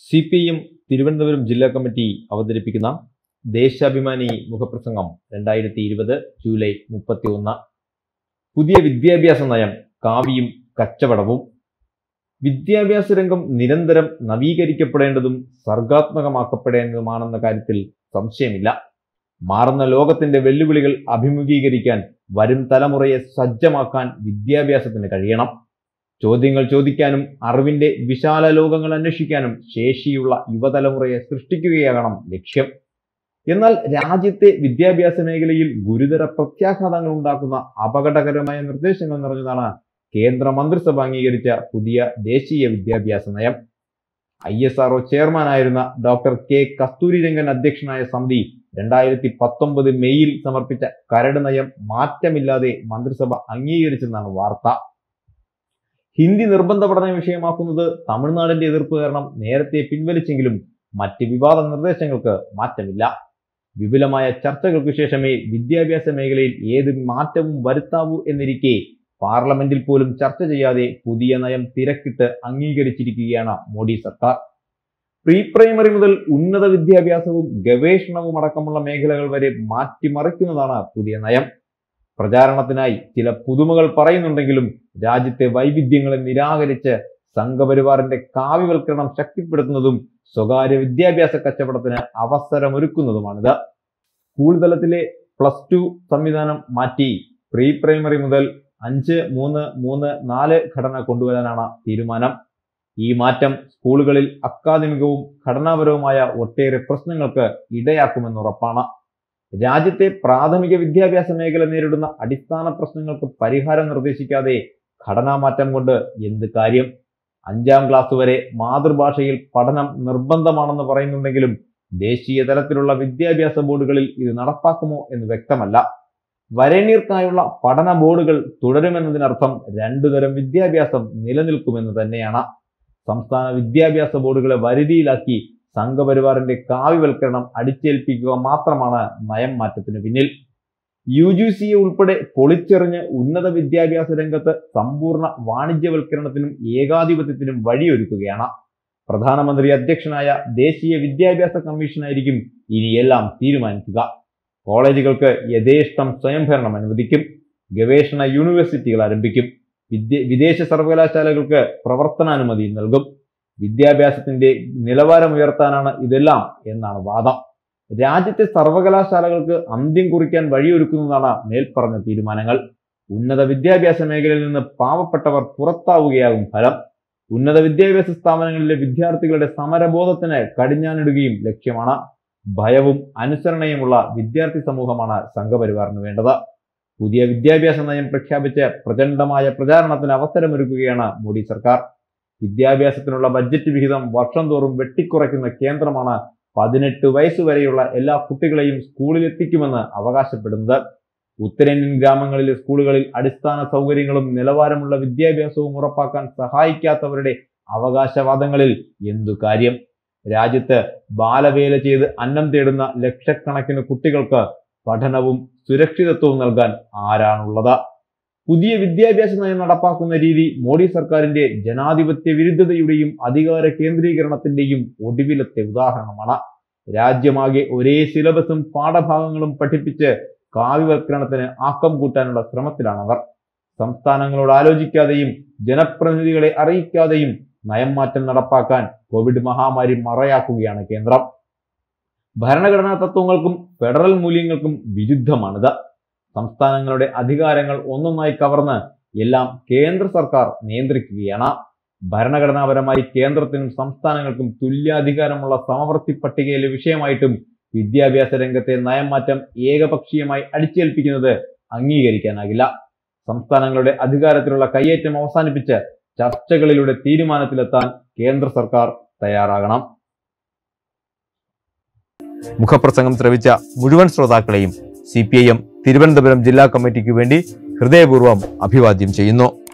C P M Thiruvananthapuram ജില്ലാ committee അവതരിപ്പിക്കുന്ന ദേശാഭിമാനി മുഖപ്രസംഗം രണ്ടായിരത്തി ഇരുപത് ജൂലൈ മുപ്പത്തി ഒന്ന് പുതിയ വിദ്യാഭ്യാസ നയം കാവിയും കച്ചവടവും വിദ്യാഭ്യാസ രംഗം നിരന്തരം നവീകരിക്കപ്പെടേണ്ടതും സർഗാത്മകമാക്കപ്പെടേണ്ടതുമാണെന്ന കാര്യത്തിൽ സംശയമില്ല മാറുന്ന ലോകത്തിന്റെ വെല്ലുവിളികൾ അഭിമുഖീകരിക്കാൻ വരും തലമുറയെ സജ്ജമാക്കാൻ വിദ്യാഭ്യാസത്തിന് കഴിയണം ചോദ്യങ്ങൾ ചോദിക്കാനും അറിവിന്റെ വിശാല ലോകങ്ങൾ അന്വേഷിക്കാനും ശേഷിയുള്ള യുവതലമുറയെ സൃഷ്ടിക്കുകയാകണം ലക്ഷ്യം എന്നാൽ രാജ്യത്തെ വിദ്യാഭ്യാസ മേഖലയിൽ ഗുരുതര പ്രത്യാഘാതങ്ങൾ ഉണ്ടാക്കുന്ന അപകടകരമായ നിർദ്ദേശങ്ങൾ നിറഞ്ഞതാണ് കേന്ദ്ര മന്ത്രിസഭ അംഗീകരിച്ച പുതിയ ദേശീയ വിദ്യാഭ്യാസ നയം ഐ എസ് ആർഒ ചെയർമാനായിരുന്ന ഡോക്ടർ കെ കസ്തൂരിരംഗൻ അധ്യക്ഷനായ സമിതി രണ്ടായിരത്തി പത്തൊമ്പത് മെയ്യിൽ സമർപ്പിച്ച കരട് നയം മാറ്റമില്ലാതെ മന്ത്രിസഭ അംഗീകരിച്ചെന്നാണ് വാർത്ത ഹിന്ദി നിർബന്ധ പഠന വിഷയമാക്കുന്നത് തമിഴ്നാടിന്റെ എതിർപ്പ് കാരണം നേരത്തെ പിൻവലിച്ചെങ്കിലും മറ്റ് വിവാദ നിർദ്ദേശങ്ങൾക്ക് മാറ്റമില്ല വിപുലമായ ചർച്ചകൾക്ക് ശേഷമേ വിദ്യാഭ്യാസ മേഖലയിൽ ഏത് മാറ്റവും വരുത്താവൂ എന്നിരിക്കെ പാർലമെന്റിൽ പോലും ചർച്ച ചെയ്യാതെ പുതിയ നയം തിരക്കിട്ട് അംഗീകരിച്ചിരിക്കുകയാണ് മോഡി സർക്കാർ പ്രീ പ്രൈമറി മുതൽ ഉന്നത വിദ്യാഭ്യാസവും ഗവേഷണവും അടക്കമുള്ള മേഖലകൾ വരെ മാറ്റിമറിക്കുന്നതാണ് പുതിയ നയം പ്രചാരണത്തിനായി ചില പുതുമകൾ പറയുന്നുണ്ടെങ്കിലും രാജ്യത്തെ വൈവിധ്യങ്ങളെ നിരാകരിച്ച് സംഘപരിവാറിന്റെ കാവ്യവൽക്കരണം ശക്തിപ്പെടുത്തുന്നതും സ്വകാര്യ വിദ്യാഭ്യാസ കച്ചവടത്തിന് അവസരമൊരുക്കുന്നതുമാണിത് സ്കൂൾ തലത്തിലെ പ്ലസ് ടു സംവിധാനം മാറ്റി പ്രീ പ്രൈമറി മുതൽ അഞ്ച് മൂന്ന് മൂന്ന് നാല് ഘടന കൊണ്ടുവരാനാണ് തീരുമാനം ഈ മാറ്റം സ്കൂളുകളിൽ അക്കാദമികവും ഘടനാപരവുമായ ഒട്ടേറെ പ്രശ്നങ്ങൾക്ക് ഇടയാക്കുമെന്ന് ഉറപ്പാണ് രാജ്യത്തെ പ്രാഥമിക വിദ്യാഭ്യാസ മേഖല നേരിടുന്ന അടിസ്ഥാന പ്രശ്നങ്ങൾക്ക് പരിഹാരം നിർദ്ദേശിക്കാതെ ഘടനാമാറ്റം കൊണ്ട് എന്ത് കാര്യം അഞ്ചാം ക്ലാസ് വരെ മാതൃഭാഷയിൽ പഠനം നിർബന്ധമാണെന്ന് പറയുന്നുണ്ടെങ്കിലും ദേശീയ തലത്തിലുള്ള വിദ്യാഭ്യാസ ബോർഡുകളിൽ ഇത് നടപ്പാക്കുമോ എന്ന് വ്യക്തമല്ല വരേണ്യർക്കായുള്ള പഠന ബോർഡുകൾ തുടരുമെന്നതിനർത്ഥം രണ്ടുതരം വിദ്യാഭ്യാസം നിലനിൽക്കുമെന്ന് തന്നെയാണ് സംസ്ഥാന വിദ്യാഭ്യാസ ബോർഡുകളെ വരുതിയിലാക്കി സംഘപരിവാറിന്റെ കാവ്യവൽക്കരണം അടിച്ചേൽപ്പിക്കുക മാത്രമാണ് നയം മാറ്റത്തിന് പിന്നിൽ യു ജി സിയെ ഉൾപ്പെടെ പൊളിച്ചെറിഞ്ഞ് ഉന്നത വിദ്യാഭ്യാസ രംഗത്ത് സമ്പൂർണ്ണ വാണിജ്യവൽക്കരണത്തിനും ഏകാധിപത്യത്തിനും വഴിയൊരുക്കുകയാണ് പ്രധാനമന്ത്രി അധ്യക്ഷനായ ദേശീയ വിദ്യാഭ്യാസ കമ്മീഷനായിരിക്കും ഇനിയെല്ലാം തീരുമാനിക്കുക കോളേജുകൾക്ക് യഥേഷ്ടം സ്വയംഭരണം അനുവദിക്കും ഗവേഷണ യൂണിവേഴ്സിറ്റികൾ ആരംഭിക്കും വിദ്യ വിദേശ സർവകലാശാലകൾക്ക് പ്രവർത്തനാനുമതി നൽകും വിദ്യാഭ്യാസത്തിന്റെ നിലവാരം ഉയർത്താനാണ് ഇതെല്ലാം എന്നാണ് വാദം രാജ്യത്തെ സർവകലാശാലകൾക്ക് അന്ത്യം കുറിക്കാൻ വഴിയൊരുക്കുന്നതാണ് മേൽപ്പറഞ്ഞ തീരുമാനങ്ങൾ ഉന്നത വിദ്യാഭ്യാസ മേഖലയിൽ നിന്ന് പാവപ്പെട്ടവർ പുറത്താവുകയാകും ഫലം ഉന്നത വിദ്യാഭ്യാസ സ്ഥാപനങ്ങളിലെ വിദ്യാർത്ഥികളുടെ സമരബോധത്തിന് കടിഞ്ഞാനിടുകയും ലക്ഷ്യമാണ് ഭയവും അനുസരണയുമുള്ള വിദ്യാർത്ഥി സമൂഹമാണ് സംഘപരിവാറിന് വേണ്ടത് പുതിയ വിദ്യാഭ്യാസ നയം പ്രഖ്യാപിച്ച് പ്രചണ്ഡമായ പ്രചാരണത്തിന് അവസരമൊരുക്കുകയാണ് മോഡി സർക്കാർ വിദ്യാഭ്യാസത്തിനുള്ള ബഡ്ജറ്റ് വിഹിതം വർഷം തോറും വെട്ടിക്കുറയ്ക്കുന്ന കേന്ദ്രമാണ് പതിനെട്ട് വയസ്സ് വരെയുള്ള എല്ലാ കുട്ടികളെയും സ്കൂളിലെത്തിക്കുമെന്ന് അവകാശപ്പെടുന്നത് ഉത്തരേന്ത്യൻ ഗ്രാമങ്ങളിലെ സ്കൂളുകളിൽ അടിസ്ഥാന സൗകര്യങ്ങളും നിലവാരമുള്ള വിദ്യാഭ്യാസവും ഉറപ്പാക്കാൻ സഹായിക്കാത്തവരുടെ അവകാശവാദങ്ങളിൽ എന്തു കാര്യം രാജ്യത്ത് ബാലവേല ചെയ്ത് അന്നം തേടുന്ന ലക്ഷക്കണക്കിന് കുട്ടികൾക്ക് പഠനവും സുരക്ഷിതത്വവും നൽകാൻ ആരാണുള്ളത് പുതിയ വിദ്യാഭ്യാസ നയം നടപ്പാക്കുന്ന രീതി മോഡി സർക്കാരിന്റെ ജനാധിപത്യ വിരുദ്ധതയുടെയും അധികാര കേന്ദ്രീകരണത്തിന്റെയും ഒടുവിലത്തെ ഉദാഹരണമാണ് രാജ്യമാകെ ഒരേ സിലബസും പാഠഭാഗങ്ങളും പഠിപ്പിച്ച് കാവ്യവൽക്കരണത്തിന് ആക്കം കൂട്ടാനുള്ള ശ്രമത്തിലാണവർ സംസ്ഥാനങ്ങളോട് ആലോചിക്കാതെയും ജനപ്രതിനിധികളെ അറിയിക്കാതെയും നയം മാറ്റം നടപ്പാക്കാൻ കോവിഡ് മഹാമാരി മറയാക്കുകയാണ് കേന്ദ്രം ഭരണഘടനാ തത്വങ്ങൾക്കും ഫെഡറൽ മൂല്യങ്ങൾക്കും വിരുദ്ധമാണിത് സംസ്ഥാനങ്ങളുടെ അധികാരങ്ങൾ ഒന്നൊന്നായി കവർന്ന് എല്ലാം കേന്ദ്ര സർക്കാർ നിയന്ത്രിക്കുകയാണ് ഭരണഘടനാപരമായി കേന്ദ്രത്തിനും സംസ്ഥാനങ്ങൾക്കും തുല്യാധികാരമുള്ള സമവർത്തി പട്ടികയിലെ വിഷയമായിട്ടും വിദ്യാഭ്യാസ രംഗത്തെ നയം മാറ്റം ഏകപക്ഷീയമായി അടിച്ചേൽപ്പിക്കുന്നത് അംഗീകരിക്കാനാകില്ല സംസ്ഥാനങ്ങളുടെ അധികാരത്തിലുള്ള കയ്യേറ്റം അവസാനിപ്പിച്ച് ചർച്ചകളിലൂടെ തീരുമാനത്തിലെത്താൻ കേന്ദ്ര സർക്കാർ തയ്യാറാകണം മുഖപ്രസംഗം ശ്രവിച്ച മുഴുവൻ ശ്രോതാക്കളെയും C P I M Thiruvananthapuram ജില്ലാ കമ്മിറ്റിക്ക് വേണ്ടി ഹൃദയപൂർവ്വം അഭിവാദ്യം ചെയ്യുന്നു